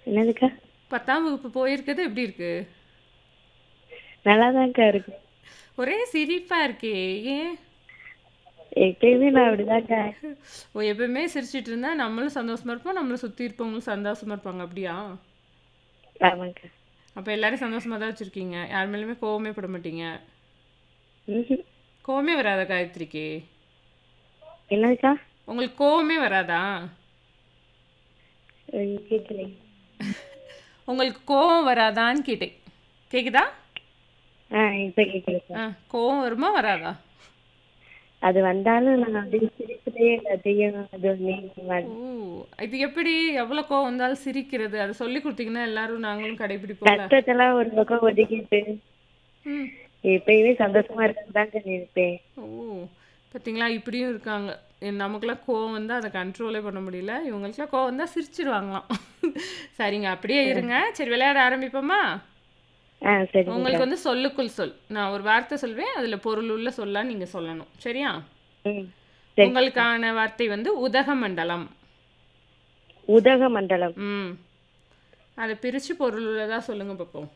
என்னதுக்கா பத்தாம் வகுப்பு போயிருக்கிறது எப்படி இருக்கு நல்லாதான்க்கா இருக்கு ஒரே சிரிப்பா இருக்கே ஏன் எப்பயுமே நான் அப்படிதான்க்கா ஓ எப்பவுமே சிரிச்சிட்டு இருந்தா நம்மளும் சந்தோஷமா இருப்போம் நம்மளை சுத்தி இருப்பவங்களும் சந்தோஷமா இருப்பாங்க அப்படியா ஆமாங்க்கா அப்ப எல்லாரும் சந்தோஷமா தான் வச்சிருக்கீங்க யார் மேலேயுமே கோவமே பட மாட்டீங்க ம்ஹும். கோவமே வராதா காயத்ரிக்கு என்னதுக்கா உங்களுக்கு கோவமே வராதா உம், கேட்கலை உங்களுக்கு கோவம் வராதான்னு கேட்டேன் கேக்குதா ஆ இப்ப கேட்கலக்கா ஆ கோவம் வருமா வராதா அது வந்தாலும் நான் அப்படியே சிரிச்சுட்டே எல்லாத்தையும் அது நீங்க ஓ இது எப்படி எவ்வளவு கோவம் வந்தாலும் சிரிக்கிறது அதை சொல்லி கொடுத்தீங்கன்னா எல்லாரும் நாங்களும் கடைபிடிப்போம்ல கஷ்டத்தெல்லாம் ஒரு பக்கம் ஒதுக்கிட்டு ம் எப்பயுமே சந்தோஷமா இருக்கதாங்க நினைப்பேன் ஓ பார்த்தீங்களா இப்படியும் இருக்காங்க எ- நமக்கெல்லாம் கோவம் வந்தால் அதை கண்ட்ரோலே பண்ண முடியல இவங்களுக்குலாம் கோவம் வந்தால் சிரிச்சிடுவாங்களாம் சரிங்க அப்படியே இருங்க சரி விளையாட ஆரம்பிப்போமா ஆ சரி உங்களுக்கு வந்து சொல்லுக்குள் சொல் நான் ஒரு வார்த்தை சொல்வேன் அதில் பொருள் உள்ள சொல்லா நீங்கள் சொல்லணும் சரியா ம் சரி உங்களுக்கான வார்த்தை வந்து உதகமண்டலம் உதகமண்டலம் ம் அதை பிரித்து பொருள் உள்ளதா சொல்லுங்க பார்ப்போம்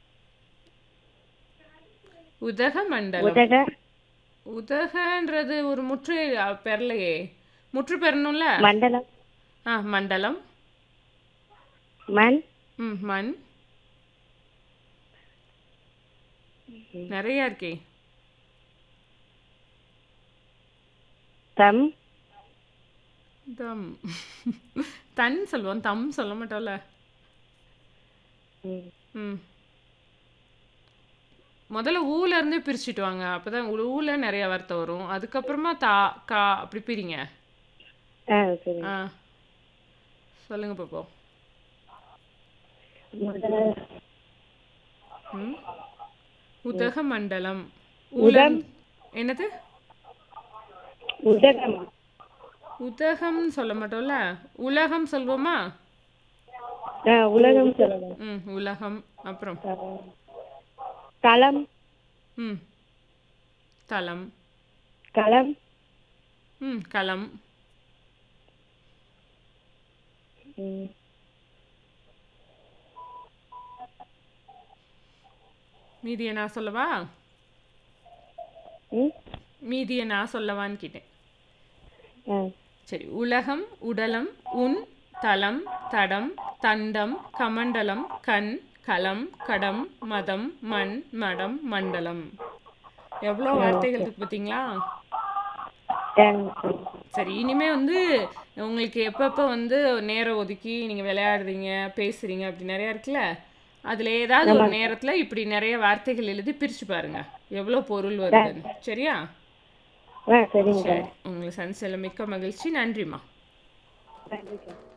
உதகமண்டலம் உதக உதகன்றது ஒரு முற்று அ, பெறலையே முற்று பெறணும்ல மண்டலம் ஆ மண்டலம் மண் ம் மண் நிறைய இருக்கே தம் தம் தன் சொல்லுவோம் தம் சொல்ல மாட்டோம்ல ம். ம் முதல்ல ஊல இருந்தே பிரிச்சுட்டு வாங்க அப்பதான் ஊ- ஊல நிறைய வார்த்தை வரும் அதுக்கப்புறமா தா கா அப்படி பிரிங்க ஆ சரி ஆ சொல்லுங்க பாப்போம் முதல ம் உதகமண்டலம் உதம். ஊலம் என்னது உதகம் உதகம் சொல்ல மாட்டோம்ல உலகம் சொல்வோமா ஆ உலகம் சொல்லலாம் ம் உலகம் அப்புறம் ஆ. களம் ம் தலம் களம் ம் களம் ம். மீதியை நான் சொல்லவா ம் மீதியை நான் சொல்லவான்னு கேட்டேன் ஆ சரி உலகம் உடலம் உன் தலம் தடம் தண்டம் கமண்டலம் கண் களம் கடம் மதம் மண் மடம் மண்டலம் எவ்வளோ வார்த்தைகள் இருக்கு பார்த்தீங்களா தேங்க்ஸ் சரி இனிமே வந்து உங்களுக்கு எப்பப்போ வந்து நேரம் ஒதுக்கி நீங்கள் விளையாடுறீங்க பேசுறீங்க அப்படி நிறையா இருக்குல்ல அதில் ஏதாவது ஒரு நேரத்தில் இப்படி நிறைய வார்த்தைகள் எழுதி பிரித்து பாருங்க எவ்வளோ பொருள் வருதுன்னு சரியா ஆ சரிங்க சரி உங்களை சந்திச்சல மிக்க மகிழ்ச்சி நன்றிம்மா நன்றிக்கா